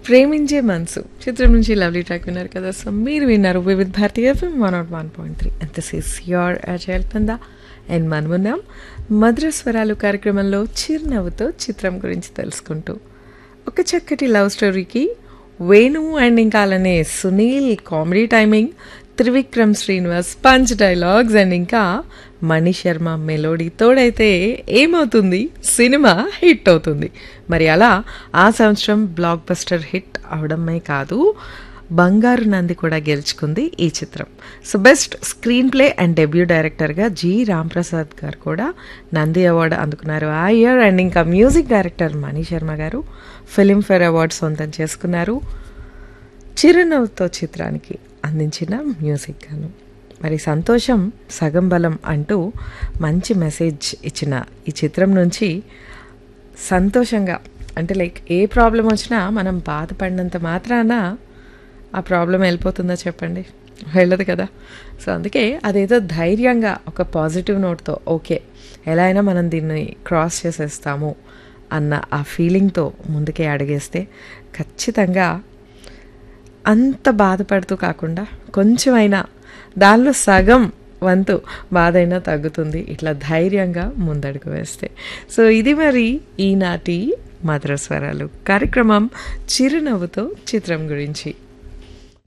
ప్రేమించే మనసు చిత్రం నుంచి లవ్లీ ట్రాక్ విన్నారు కదా సో మీరు విన్నారు Vividh Bharati FM one nought one point three అంత సిస్ యోర్ అజయల్ పందా అండ్ మనమున్నాం మధుర స్వరాలు కార్యక్రమంలో చిరునవ్వుతో చిత్రం గురించి తెలుసుకుంటూ ఒక చక్కటి లవ్ స్టోరీకి వేణు అండ్ ఇంకా అలానే Sunil comedy timing Trivikram Srinivas punch dialogues and ఇంకా మణి శర్మ మెలోడీ తోడైతే ఏమవుతుంది సినిమా హిట్ అవుతుంది మరి అలా ఆ సంవత్సరం బ్లాక్ బస్టర్ హిట్ అవడమే కాదు బంగారు నంది కూడా గెలుచుకుంది ఈ చిత్రం so best screenplay and debut డైరెక్టర్గా జి రాంప్రసాద్ గారు కూడా నంది అవార్డు అందుకున్నారు ఆ ఇయర్ అండ్ ఇంకా music director Mani Sharma garu filmfare award సొంతం చేసుకున్నారు చిరునవ్వుతో చిత్రానికి అందించిన మ్యూజిక్ గాను మరి సంతోషం సగం బలం అంటూ మంచి మెసేజ్ ఇచ్చిన ఈ చిత్రం నుంచి సంతోషంగా అంటే లైక్ ఏ ప్రాబ్లం వచ్చినా మనం బాధపడినంత మాత్రాన ఆ ప్రాబ్లం వెళ్ళిపోతుందో చెప్పండి వెళ్ళదు కదా సో అందుకే అదేదో ధైర్యంగా ఒక పాజిటివ్ నోట్తో ఓకే ఎలా అయినా మనం దీన్ని క్రాస్ చేసేస్తాము అన్న ఆ ఫీలింగ్తో ముందుకే అడిగేస్తే ఖచ్చితంగా అంత బాధపడుతూ కాకుండా కొంచెమైనా దానిలో సగం వంతు బాధ అయినా తగ్గుతుంది ఇట్లా ధైర్యంగా ముందడుగు వేస్తే సో ఇది మరి ఈనాటి మధుర స్వరాలు కార్యక్రమం చిరునవ్వుతో చిత్రం గురించి